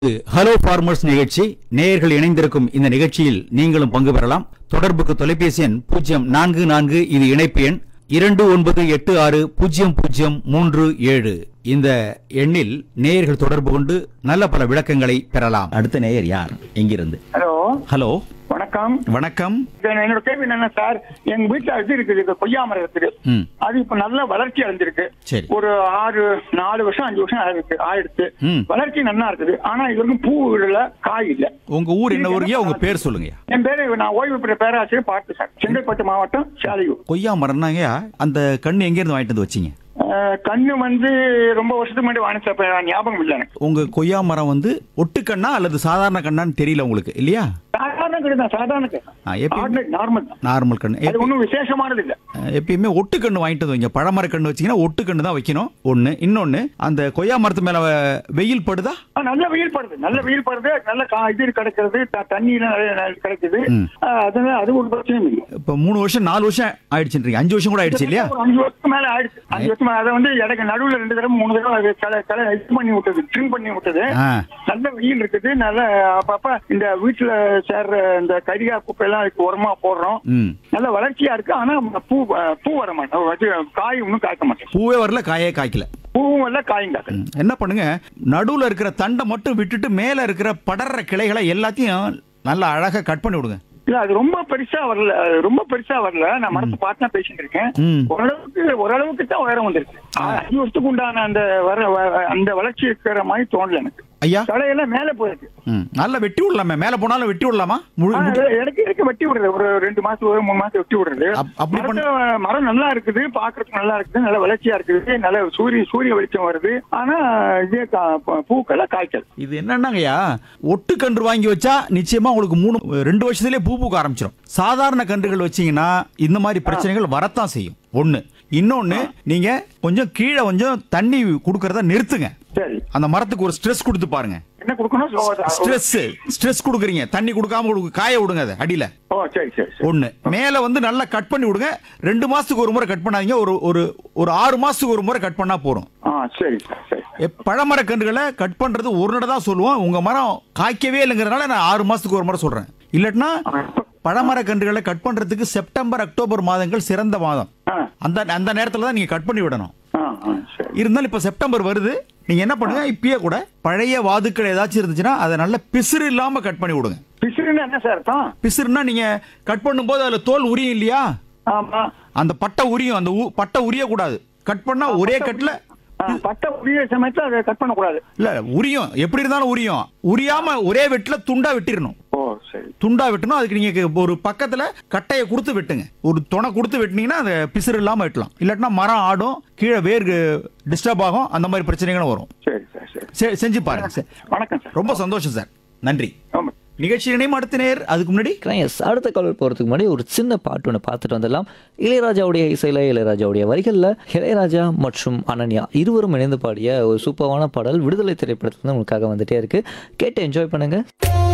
Hello farmers நிகழ்ச்சி நேயர்கள் இணைந்திருக்கும் இந்த நிகழ்ச்சியில் நீங்களும் பங்கு பெறலாம் தொடர்புக்கு தொலைபேசி எண் பூஜ்ஜியம் நான்கு நான்கு இது இணைப்பு எண் இரண்டு ஒன்பது எட்டு ஆறு பூஜ்ஜியம் பூஜ்ஜியம் மூன்று ஏழு இந்த எண்ணில் நேயர்கள் தொடர்பு கொண்டு நல்ல பல விளக்கங்களை பெறலாம் அடுத்த நேயர் யார் எங்கிருந்து ஹலோ ஹலோ வணக்கம் வணக்கம் இது என்னோட கேள்வி என்னன்னா சார் எங்க வீட்டுல இது இருக்குது இது கொய்யா மரம் இருக்குது ம் அது இப்ப நல்ல வளர்ச்சி அடைஞ்சிருக்கு சரி. ஒரு ஆறு நாலு வருஷம் அஞ்சு வருஷம் ஆயிருக்கு ஆயிடுச்சு ம். வளர்ச்சி நல்லா இருக்குது ஆனா இது வரைக்கும் பூ இல்ல காய் இல்ல உங்க ஊர் என்ன ஊருங்கய்யா உங்க பேர் சொல்லுங்கய்யா என் பேரு நான் ஓய்வு பெற்ற பேராசிரியர் பார்த்து சார் செங்கல்பட்டு மாவட்டம் சாலையூர் கொய்யா மரம்னாங்கய்யா அந்த கண்ணு எங்க இருந்து வாங்கிட்டு வந்து வச்சீங்க அஹ், கண்ணு வந்து ரொம்ப வருஷத்துக்கு முன்னாடி வாங்கி சார் இப்ப ஞாபகம் இல்லை எனக்கு உங்க கொய்யா மரம் வந்து ஒட்டுக்கண்ணா அல்லது சாதாரண கண்ணான்னு தெரியல உங்களுக்கு இல்லையா சாதாரண கண்ணு தான் சாதாரண ஆ, எப்பயும் நார்மல் தான் நார்மல் கண்ணு அது எப்ப- ஒன்றும் விசேஷமானது இல்ல அஹ் எப்பயுமே ஒட்டுக்கண்ணு வாங்கிட்டு வந்து வைங்க பழமர கண்ணு வச்சீங்கன்னா ஒட்டுக்கண்ணு தான் வைக்கணும் ஒண்ணு இன்னொன்னு அந்த கொய்யா மரத்து மேல வ- வெயில் படுதா ஆ, நல்ல வெயில் படுது நல்ல வெயில் படுது நல்ல கா- இது கிடைக்கிறது த- தண்ணி எல்லாம் நிறைய நிறைய கிடைக்குது ம். ஆ, அதனால அது ஒரு பிரச்சனையும் இல்லை இப்ப மூணு வருஷம் நாலு வருஷம் ஆயிடுச்சுன்றீங்க அஞ்சு வருஷம் கூட ஆயிடுச்சு இல்லையா ஒரு அஞ்சு வருஷத்துக்கு மேல ஆயிடுச்சு அஞ்சு வருஷம் மேல அதை வந்து இடைக்கு நடுவுல ரெண்டு தடவை மூணு தடவை அது களை களை இது பண்ணி விட்டது ட்ரிம் பண்ணி விட்டது ஆ. நல்ல வெயில் இருக்குது நல்ல அப்பப்ப இந்த வீட்டுல சேர்ற இந்த கரிகா குப்பை எல்லாம் அதுக்கு உரமா போடுறோம் ம் நல்ல வளர்ச்சியா இருக்கு ஆனா பூ பூ வர மாட்டோம் அது காய் ஒன்றும் காய்க்க மாட்டேன் பூவே வரல காயே காய்க்கல பூவும் இல்ல காயும் காய்க்கல ம். என்ன பண்ணுங்க நடுவுல இருக்கிற தண்டை மட்டும் விட்டுட்டு மேல இருக்கிற படர்ற கிளைகளை எல்லாத்தையும் நல்லா அழகா கட் பண்ணி விடுங்க இல்ல அது ரொம்ப பெருசா வரல அது ரொம்ப பெருசா வரல நான் மரத்தை பார்த்து தான் பேசிட்டு இருக்கேன் ம். ஓரளவுக்கு ஓரளவுக்கு தான் உயரம் வந்திருக்கு ஆ, அஞ்சு வருஷத்துக்கு உண்டான அந்த வர வ- அந்த வளர்ச்சி இருக்கிற மாதிரி தோணல எனக்கு ஐயா தலையெல்லாம் மேல போயிருக்கு ம் நல்லா வெட்டி விடலாமே மேல போனாலும் வெட்டி விடலாமா முழு ஆ, முழு- இடக்கு இடக்கு வெட்டி விடுறது ஒரு ரெண்டு மாசம் ஒரு மூணு மாசம் வெட்டி விடுறது அப்- அப்படி பண்ண- மரத்தை- மரம் நல்லா இருக்குது பாக்குறதுக்கு நல்லா இருக்குது நல்ல வளர்ச்சியா இருக்குது நல்ல சூரிய சூரிய வெளிச்சம் வருது ஆனா இதே கா- பூ- பூக்கெல்லாம் காய்ச்சல் இது என்னன்னாங்கய்யா ஒட்டு கன்று வாங்கி வச்சா நிச்சயமா உங்களுக்கு மூணு ரெண்டு வருஷத்துலயே பூ பூக்க ஆரம்பிச்சிடும் சாதாரண கன்றுகள் வச்சீங்கன்னா இந்த மாதிரி பிரச்சனைகள் வரத்தான் செய்யும் ஒண்ணு இன்னொன்னு நீங்க கொஞ்சம் கீழே கொஞ்சம் தண்ணி கொடுக்கறத நிறுத்துங்க சரி அந்த மரத்துக்கு ஒரு ஸ்ட்ரெஸ் கொடுத்து பாருங்க என்ன கொடுக்கணும் சோ- ஸ்ட்ரெஸ் ஸ்ட்ரெஸ் கொடுக்குறீங்க தண்ணி கொடுக்காம கொடுக்க- காய விடுங்க அதை அடியில ஓ சரி சரி சரி ஒண்ணு மேல வந்து நல்லா கட் பண்ணி விடுங்க ரெண்டு மாசத்துக்கு ஒரு முறை கட் பண்ணாதீங்க ஒரு ஒரு ஒரு ஆறு மாசத்துக்கு ஒரு முறை கட் பண்ணா போறோம் ஆ சரி சார் சரி எப்- பழமர கன்றுகளை கட் பண்றது ஒரு நட தான் சொல்லுவோம் உங்க மரம் காய்க்கவே இல்லைங்கிறதுனால நான் ஆறு மாசத்துக்கு ஒரு முறை சொல்றேன் இல்லட்னா பழமர கன்றுகளை கட் பண்றதுக்கு செப்டம்பர் அக்டோபர் மாதங்கள் சிறந்த மாதம் ஆ அந்த அந்த நேரத்துல தான் நீங்க கட் பண்ணி விடணும் ஆ ஆ சரி இருந்தாலும் இப்ப செப்டம்பர் வருது நீங்க என்ன பண்ணுங்க இப்பயே கூட பழைய வாதுக்கள் ஏதாச்சும் இருந்துச்சுன்னா அதை நல்ல பிசுறு இல்லாம கட் பண்ணி விடுங்க பிசிறுன்னு என்ன சார் அர்த்தம் பிசுறுனா நீங்க கட் பண்ணும்போது அதுல தோல் உரியும் இல்லையா ஆமா அந்த பட்டை உரியும் அந்த ஊ- பட்டை உரிய கூடாது கட் பண்ணா ஒரே கட்ல ஆ, பட்டை உரிய சமயத்துல அதை கட் பண்ணக்கூடாது இல்ல உரியும் எப்படி இருந்தாலும் உரியும் உரியாம ஒரே வெட்டுல துண்டா வெட்டிடணும் ஓ சரி துண்டா வெட்டணும் அதுக்கு நீங்க ஒரு பக்கத்துல கட்டையை கொடுத்து வெட்டுங்க ஒரு துணை கொடுத்து வெட்டினீங்கன்னா அது பிசுறு இல்லாம வெட்டலாம் இல்லாட்டினா மரம் ஆடும் கீழே வேர் டிஸ்டர்ப் ஆகும் அந்த மாதிரி பிரச்சனைகளும் வரும் சரி சார் சரி சே- செஞ்சு பாருங்க சார் வணக்கம் சார் ரொம்ப சந்தோஷம் சார் நன்றி ஆமா நிகழ்ச்சி இணையம் அடுத்த நேர் அதுக்கு முன்னாடி எஸ் அடுத்த கால் போகிறதுக்கு முன்னாடி ஒரு சின்ன பாட்டு ஒன்று பார்த்துட்டு வந்துடலாம் இளையராஜாவுடைய இசையில் இளையராஜாவுடைய வரிகளில் இளையராஜா மற்றும் அனன்யா இருவரும் இணைந்து பாடிய ஒரு சூப்பரான பாடல் விடுதலை திரைப்படத்துல உங்களுக்காக வந்துட்டே இருக்கு கேட்டு என்ஜாய் பண்ணுங்க